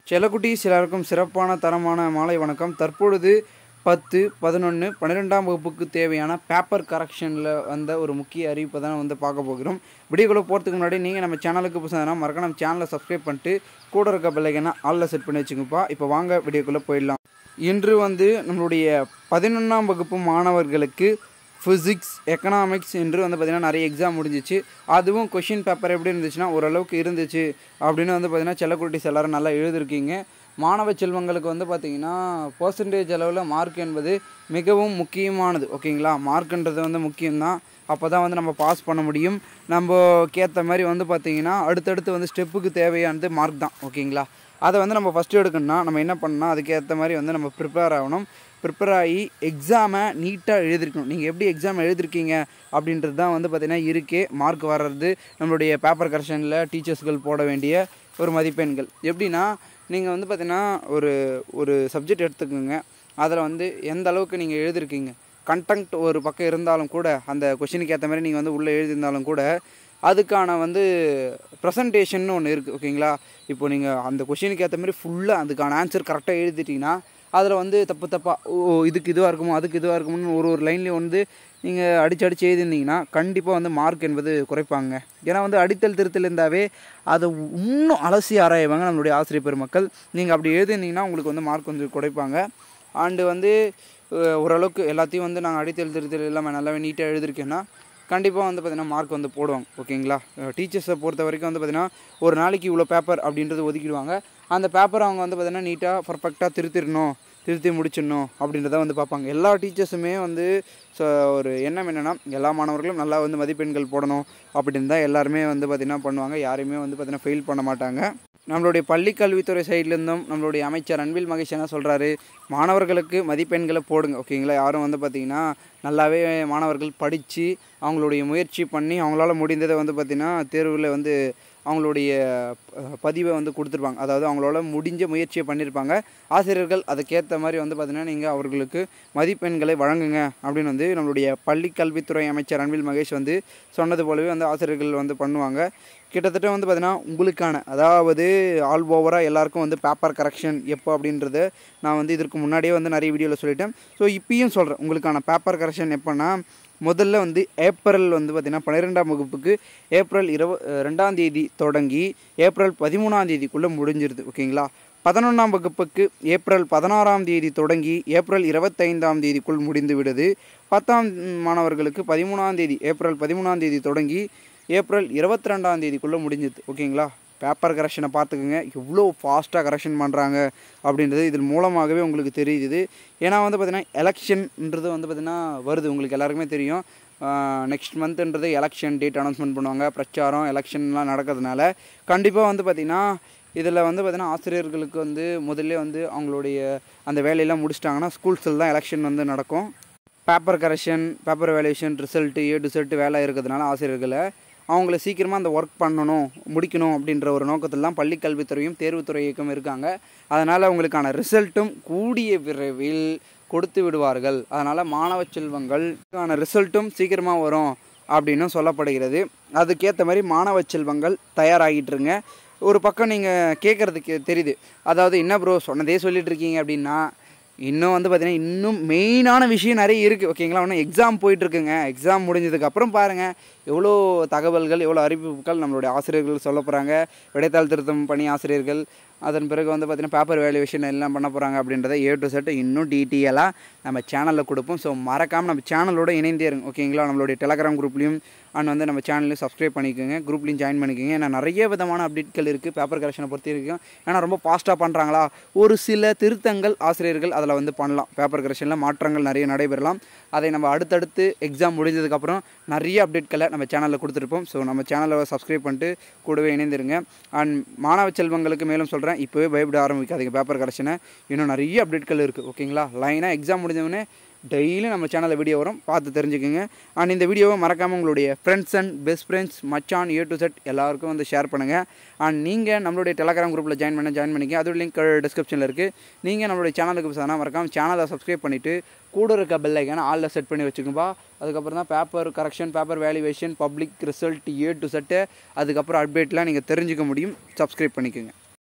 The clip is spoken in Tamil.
செல்லக்குட்டி சிலருக்கும் சிறப்பான தரமான மாலை வணக்கம் தற்பொழுது பத்து பதினொன்று பன்னிரெண்டாம் வகுப்புக்கு தேவையான பேப்பர் கரெக்ஷனில் வந்த ஒரு முக்கிய அறிவிப்பை தான் வந்து பார்க்க போகிறோம் வீடியோக்குள்ளே போகிறதுக்கு முன்னாடி நீங்கள் நம்ம சேனலுக்கு புதுசாக மறக்க நம்ம சேனலை சப்ஸ்கிரைப் பண்ணிட்டு கூட இருக்க பெல்லைக்கனா ஆளில் செட் பண்ணி வச்சுங்கப்பா இப்போ வாங்க வீடியோக்குள்ளே போயிடலாம் இன்று வந்து நம்மளுடைய பதினொன்றாம் வகுப்பு மாணவர்களுக்கு ஃபிசிக்ஸ் எக்கனாமிக்ஸ் என்று வந்து பார்த்திங்கன்னா நிறைய எக்ஸாம் முடிஞ்சிச்சு அதுவும் கொஷின் பேப்பர் எப்படி இருந்துச்சுன்னா ஓரளவுக்கு இருந்துச்சு அப்படின்னு வந்து பார்த்திங்கன்னா செல்லக்குட்டிஸ் எல்லாரும் நல்லா எழுதிருக்கீங்க மாணவ செல்வங்களுக்கு வந்து பார்த்திங்கன்னா பர்சன்டேஜ் அளவில் மார்க் என்பது மிகவும் முக்கியமானது ஓகேங்களா மார்க்குன்றது வந்து முக்கியம்தான் அப்போ தான் வந்து நம்ம பாஸ் பண்ண முடியும் நம்ம கேத்த மாதிரி வந்து பார்த்திங்கன்னா அடுத்தடுத்து வந்து ஸ்டெப்புக்கு தேவையானது மார்க் தான் ஓகேங்களா அதை வந்து நம்ம ஃபஸ்ட்டு எடுக்கணும்னா நம்ம என்ன பண்ணால் அதுக்கேற்ற மாதிரி வந்து நம்ம ப்ரிப்பேர் ஆகணும் ப்ரிப்பேர் ஆகி எக்ஸாமை நீட்டாக எழுதிருக்கணும் நீங்கள் எப்படி எக்ஸாம் எழுதிருக்கீங்க அப்படின்றது தான் வந்து பார்த்திங்கன்னா இருக்கே மார்க் வர்றது நம்மளுடைய பேப்பர் கரெக்ஷனில் டீச்சர்ஸ்கள் போட வேண்டிய ஒரு மதிப்பெண்கள் எப்படின்னா நீங்கள் வந்து பார்த்திங்கன்னா ஒரு ஒரு சப்ஜெக்ட் எடுத்துக்கோங்க அதில் வந்து எந்த அளவுக்கு நீங்கள் எழுதிருக்கீங்க கண்டென்ட் ஒரு பக்கம் இருந்தாலும் கூட அந்த கொஷினுக்கு ஏற்ற மாதிரி நீங்கள் வந்து உள்ளே எழுதியிருந்தாலும் கூட அதுக்கான வந்து ப்ரெசன்டேஷன் ஒன்று இருக்குது ஓகேங்களா இப்போ நீங்கள் அந்த கொஷினுக்கு ஏற்ற மாதிரி ஃபுல்லாக அதுக்கான ஆன்சர் கரெக்டாக எழுதிட்டீங்கன்னா அதில் வந்து தப்பு தப்பாக ஓ இதுக்கு இதுவாக இருக்குமோ அதுக்கு இதுவாக இருக்குமோன்னு ஒரு ஒரு லைன்லேயும் வந்து நீங்கள் அடிச்சு அடிச்சு எழுதிருந்தீங்கன்னா கண்டிப்பாக வந்து மார்க் என்பது குறைப்பாங்க ஏன்னா வந்து அடித்தல் திருத்தல் இருந்தாவே அதை இன்னும் அலசி ஆராய்வாங்க நம்மளுடைய ஆசிரியர் பெருமக்கள் நீங்கள் அப்படி எழுதிருந்தீங்கன்னா உங்களுக்கு வந்து மார்க் கொஞ்சம் குறைப்பாங்க அண்டு வந்து அஹ், ஓரளவுக்கு எல்லாத்தையும் வந்து நாங்கள் அடித்தல் திருத்தல் இல்லாமல் நல்லாவே நீட்டாக எழுதிருக்கேன்னா கண்டிப்பாக வந்து பார்த்திங்கன்னா மார்க் வந்து போடுவாங்க ஓகேங்களா டீச்சர்ஸை பொறுத்த வரைக்கும் வந்து பார்த்திங்கன்னா ஒரு நாளைக்கு இவ்வளோ பேப்பர் அப்படின்றது ஒதுக்கிடுவாங்க அந்த பேப்பர் அவங்க வந்து பார்த்திங்கன்னா நீட்டாக பர்ஃபெக்டாக திருத்திடணும் திருத்தி முடிச்சிடணும் அப்படின்றத வந்து பார்ப்பாங்க எல்லா டீச்சர்ஸுமே வந்து ஸோ ஒரு எண்ணம் என்னென்னா எல்லா மாணவர்களும் நல்லா வந்து மதிப்பெண்கள் போடணும் அப்படின்னு தான் எல்லாருமே வந்து பார்த்திங்கன்னா பண்ணுவாங்க யாரையுமே வந்து பார்த்திங்கன்னா ஃபெயில் பண்ண மாட்டாங்க நம்மளுடைய பள்ளி கல்வித்துறை சைட்லேருந்தும் நம்மளுடைய அமைச்சர் அன்பில் மகேஷ் என்ன சொல்கிறாரு மாணவர்களுக்கு மதிப்பெண்களை போடுங்க ஓகேங்களா யாரும் வந்து பார்த்திங்கன்னா நல்லாவே மாணவர்கள் படித்து அவங்களுடைய முயற்சி பண்ணி அவங்களால முடிந்ததை வந்து பார்த்திங்கன்னா தேர்வில் வந்து அவங்களுடைய அஹ், பதிவை வந்து கொடுத்துருப்பாங்க அதாவது அவங்களால முடிஞ்ச முயற்சியை பண்ணியிருப்பாங்க ஆசிரியர்கள் அதுக்கேற்ற மாதிரி வந்து பார்த்திங்கன்னா நீங்கள் அவர்களுக்கு மதிப்பெண்களை வழங்குங்க அப்படின்னு வந்து நம்மளுடைய பள்ளி கல்வித்துறை அமைச்சர் அன்பில் மகேஷ் வந்து சொன்னது போலவே வந்து ஆசிரியர்கள் வந்து பண்ணுவாங்க கிட்டத்தட்ட வந்து பார்த்திங்கன்னா உங்களுக்கான அதாவது ஆல் ஓவராக எல்லாருக்கும் வந்து பேப்பர் கரெக்ஷன் எப்போ அப்படின்றத நான் வந்து இதற்கு முன்னாடியே வந்து நிறைய வீடியோவில் சொல்லிட்டேன் ஸோ இப்பயும் சொல்கிறேன் உங்களுக்கான பேப்பர் கரெக்ஷன் எப்போன்னா முதல்ல வந்து ஏப்ரல் வந்து பார்த்திங்கன்னா பன்னிரெண்டாம் வகுப்புக்கு ஏப்ரல் இருவ ரெண்டாம் தேதி தொடங்கி ஏப்ரல் பதிமூணாம் தேதிக்குள்ளே முடிஞ்சிருது ஓகேங்களா பதினொன்றாம் வகுப்புக்கு ஏப்ரல் பதினாறாம் தேதி தொடங்கி ஏப்ரல் இருபத்தைந்தாம் தேதிக்குள் முடிந்து விடுது பத்தாம் மாணவர்களுக்கு பதிமூணாம் தேதி ஏப்ரல் பதிமூணாம் தேதி தொடங்கி ஏப்ரல் இருபத்தி ரெண்டாம் தேதிக்குள்ளே முடிஞ்சுது ஓகேங்களா பேப்பர் கரெக்ஷனை பார்த்துக்குங்க எவ்வளோ ஃபாஸ்ட்டாக கரெக்ஷன் பண்ணுறாங்க அப்படின்றது இதன் மூலமாகவே உங்களுக்கு தெரியுது ஏன்னா வந்து பார்த்திங்கன்னா எலெக்ஷன்ன்றது வந்து பார்த்திங்கன்னா வருது உங்களுக்கு எல்லாருக்குமே தெரியும் நெக்ஸ்ட் மந்த்ன்றது எலெக்ஷன் டேட் அனௌன்ஸ்மெண்ட் பண்ணுவாங்க பிரச்சாரம் எலெக்ஷன்லாம் நடக்கிறதுனால கண்டிப்பாக வந்து பார்த்திங்கன்னா இதில் வந்து பார்த்திங்கன்னா ஆசிரியர்களுக்கு வந்து முதல்ல வந்து அவங்களுடைய அந்த வேலையெல்லாம் முடிச்சிட்டாங்கன்னா ஸ்கூல்ஸில் தான் எலெக்ஷன் வந்து நடக்கும் paper correction paper valuation result ஏ டு செட்டு வேலை இருக்கிறதுனால ஆசிரியர்களை அவங்கள சீக்கிரமாக அந்த ஒர்க் பண்ணணும் முடிக்கணும் அப்படின்ற ஒரு நோக்கத்தில் தான் பள்ளி கல்வித்துறையும் தேர்வுத்துறை இயக்கம் இருக்காங்க அதனால் அவங்களுக்கான ரிசல்ட்டும் கூடிய விரைவில் கொடுத்து விடுவார்கள் அதனால் மாணவ செல்வங்களுக்கான ரிசல்ட்டும் சீக்கிரமாக வரும் அப்படின்னு சொல்லப்படுகிறது அதுக்கேற்ற மாதிரி மாணவ செல்வங்கள் தயாராகிட்டுருங்க ஒரு பக்கம் நீங்கள் கேட்குறதுக்கு தெரியுது அதாவது என்ன ப்ரோ சொன்னதே சொல்லிட்டு இருக்கீங்க அப்படின்னா இன்னும் வந்து பார்த்தீங்கன்னா இன்னும் மெயினான விஷயம் நிறைய இருக்குது ஓகேங்களா இன்னும் எக்ஸாம் போயிட்டுருக்குங்க எக்ஸாம் முடிஞ்சதுக்கப்புறம் பாருங்கள் எவ்வளோ தகவல்கள் எவ்வளோ அறிவிப்புகள் நம்மளுடைய ஆசிரியர்கள் சொல்ல போகிறாங்க விடைத்தாள் திருத்தம் பணி ஆசிரியர்கள் அதன் பிறகு வந்து பார்த்திங்கன்னா பேப்பர் வேல்யூவேஷன் எல்லாம் பண்ண போகிறாங்க அப்படின்றத ஏ டு செட்டு இன்னும் டீட்டெயிலாக நம்ம சேனலில் கொடுப்போம் ஸோ மறக்காமல் நம்ம சேனலோட இணைந்தே இருங்க ஓகேங்களா நம்மளுடைய டெலகிராம் குரூப்லையும் அண்ட் வந்து நம்ம சேனலையும் சப்ஸ்கிரைப் பண்ணிக்கோங்க குரூப்லையும் ஜாயின் பண்ணிக்கோங்க ஏன்னா நிறைய விதமான அப்டேட்கள் இருக்குது பேப்பர் கரெக்ஷனை பொறுத்த வரைக்கும் ஏன்னா ரொம்ப ஃபாஸ்ட்டாக பண்ணுறாங்களா ஒரு சில திருத்தங்கள் ஆசிரியர்கள் அதில் வந்து பண்ணலாம் பேப்பர் கரெக்ஷனில் மாற்றங்கள் நிறைய நடைபெறலாம் அதை நம்ம அடுத்தடுத்து எக்ஸாம் முடிஞ்சதுக்கப்புறம் நிறைய அப்டேட்களை நம்ம சேனலில் கொடுத்துருப்போம் ஸோ நம்ம சேனலை சப்ஸ்கிரைப் பண்ணிட்டு கூடவே இணைந்திருங்க அண்ட் மாணவ செல்வங்களுக்கு மேலும் சொல்கிறேன் இப்போவே பயப்பட ஆரம்பிக்காதீங்க பேப்பர் கரெக்ஷனை இன்னும் நிறைய அப்டேட்கள் இருக்குது ஓகேங்களா லைனாக எக்ஸாம் முடிஞ்சவொடனே டெய்லி நம்ம சேனலில் வீடியோ வரும் பார்த்து தெரிஞ்சுக்கோங்க அண்ட் இந்த வீடியோவை மறக்காமல் உங்களுடைய ஃப்ரெண்ட்ஸ் அண்ட் பெஸ்ட் ஃப்ரெண்ட்ஸ் மச்சான் ஏ டு செட் எல்லாருக்கும் வந்து ஷேர் பண்ணுங்கள் அண்ட் நீங்கள் நம்மளுடைய டெலகிராம் குரூப்பில் ஜாயின் பண்ண ஜாயின் பண்ணிக்க அதோட லிங்க் டிஸ்கிரிப்ஷனில் இருக்குது நீங்கள் நம்மளுடைய சேனலுக்கு புதுசாக மறக்காமல் சேனலை சப்ஸ்கிரைப் பண்ணிவிட்டு கூட இருக்க பெல் ஐக்கான ஆளில் செட் பண்ணி வச்சுக்கோப்பா அதுக்கப்புறம் தான் paper correction paper valuation public result ஏ டு செட்டு அதுக்கப்புறம் அப்டேட்லாம் நீங்கள் தெரிஞ்சுக்க முடியும் சப்ஸ்கிரைப் பண்ணிக்கோங்க